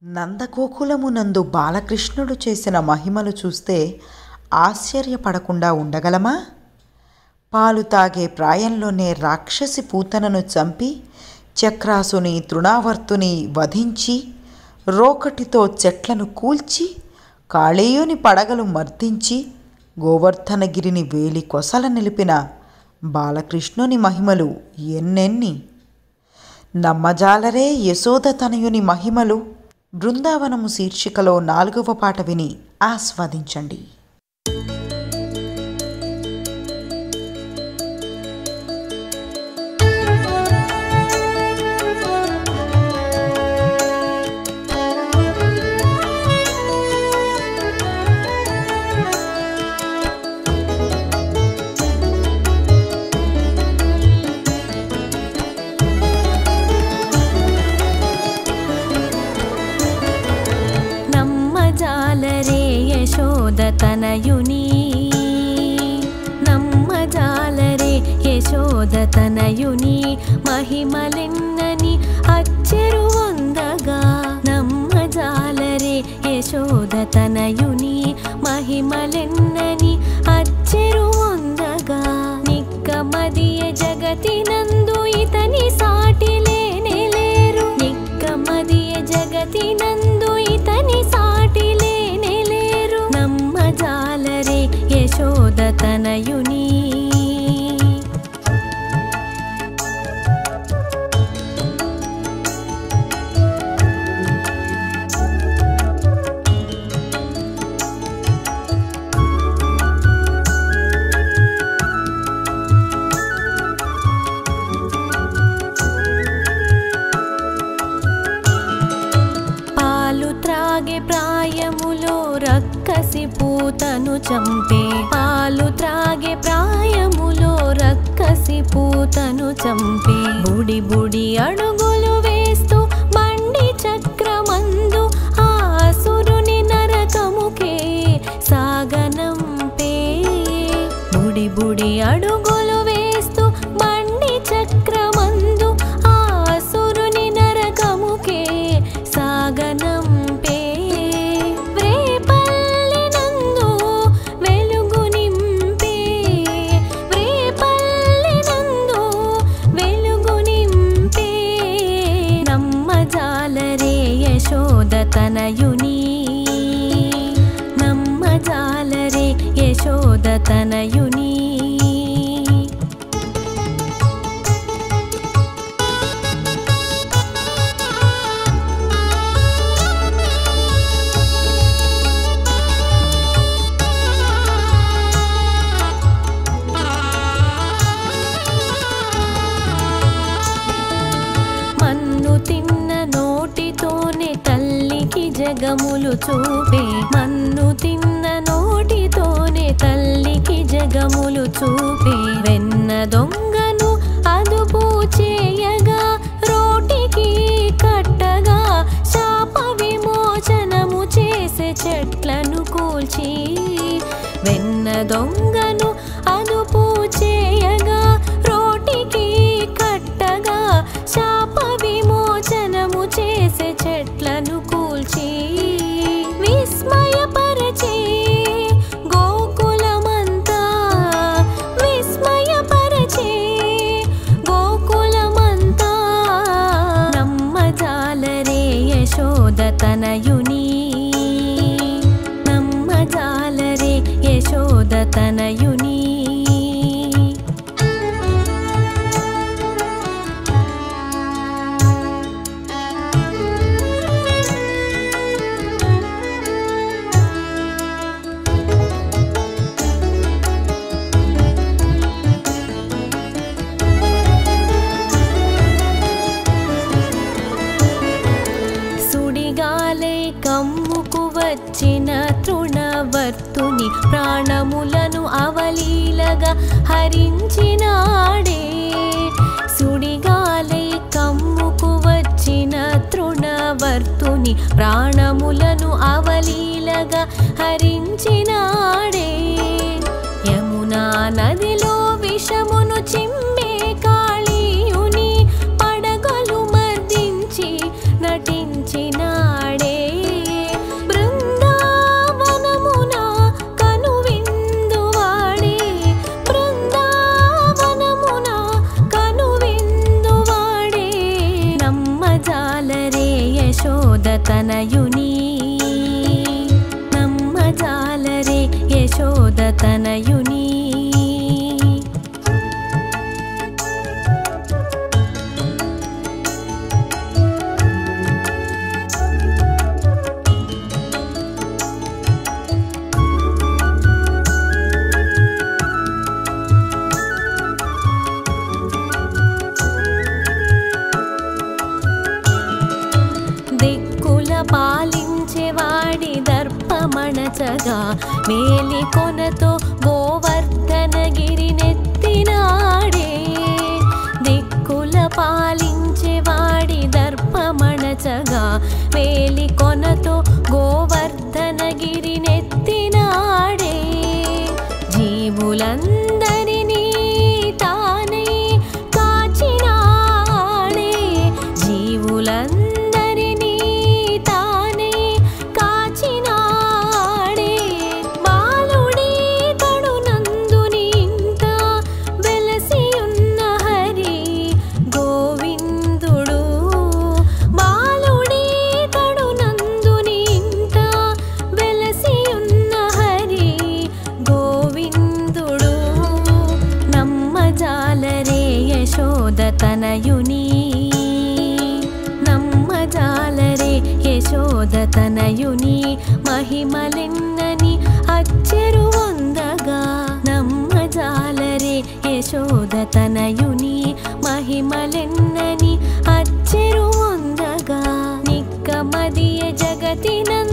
నందగోకులమునందు బాలకృష్ణుడు చేసిన మహిమలు చూస్తే ఆశ్చర్యపడకుండా ఉండగలమా పాలు తాగే ప్రాయంలోనే రాక్షసి పూతనను చంపి చక్రాసుని తృణావర్తుని వధించి రోకటితో చెట్లను కూల్చి కాళేయుని పడగలు మర్దించి గోవర్ధనగిరిని వేలి కొసల నిలిపిన బాలకృష్ణుని మహిమలు ఎన్నెన్ని నమ్మజాలరే యశోద తనయుని మహిమలు బృందావనము శీర్షికలో నాలుగవ పాట విని ఆస్వాదించండి నమ్మజాలరే యశోద తనయుని నమ్మజాలరే యశోద తనయుని మహిమలెన్నని అచ్చెరు వందగా నమ్మజాలరే యశోద తనయుని మహిమలెన్నని అచ్చెరు వందగా నిక్కమదియ జగతినందు ఇతని సాటి లేనే లేరు నిక్కమదియ జగతినందు ఇతని సాటి లేనే లేరు నమ్మజాలరే యశోద తనయుని పాలు త్రాగే ప్రాయములో రక్కసి పూతను చంపే పాలు త్రాగే ప్రాయములో రక్కసి పూతను చంపే బుడి బుడి అడుగులు వేస్తూ బండి చక్రమందు ఆ అసురుని నరకముకే సాగనంపే బుడి బుడి అడుగులు వేస్తూ బండి చక్రమందు ఆ అసురుని నరకముకే సాగనంపే వ్రేపల్లెనందు వెలుగు నింపే వ్రేపల్లెనందు వెలుగు నింపే నమ్మజాలరే యశోద తనయుని నమ్మజాలరే యశోద తనయుని మన్ను తిన్న నోటితోనే తల్లికి జగములు చూపే మన్ను తిన్న నోటితోనే తల్లికి జగములు చూపే వెన్న దొంగను అదుపు చేయగా రోటికి కట్టగా శాప విమోచనము చేసే చెట్లను కూల్చి వెన్న దొంగను అదుపు చేయగా రోటికి కట్టగా శాప విమోచనము చేసే చెట్లను కూల్చి విస్మయపరచే గోకులమంతా విస్మయపరచే గోకులమంతా నమ్మజాలరే యశోద తనయుని నమ్మజాలరే యశోద తనయుని సుడిగాలే కమ్ముకు వచ్చిన తృణవర్తుని ప్రాణములను అవలీలగా హరించినాడే సుడిగాలే కమ్ముకు వచ్చిన తృణవర్తుని ప్రాణములను అవలీలగా హరించినాడే యమునా నదిలో విషమును చిమ్మే కాళీయుని పడగలు మర్దించి నటించినాడే యశోదతనయుని నమ్మ జాలరే యశోదతనయుని దిక్కుల పాలించేవాడి దర్పమణచగా మేలి కొనతో గోవర్ధనగిరి నెత్తినాడే దిక్కుల పాలించేవాడి దర్పమణచగా మేలి కొనతో గోవర్ధనగిరి నెత్తినాడే జీవులందరినీ తానే కాచినాడే జీవులందరినీ తానే కాచినాడే బాలుడి తడునందుని ఇంట వెలసియున్న హరి గోవిందుడు బాలుడి తడునందుని ఇంట వెలసియున్న హరి గోవిందుడు నమ్మజాలరే యశోదతనయుని నమ్మజాలరే యశోదతనయుని మహిమలెన్నని అచ్చెరు వందగా నమ్మజాలరే యశోదతనయుని మహిమలెన్నని అచ్చెరు వందగా నిక్కమదియ జగతినంద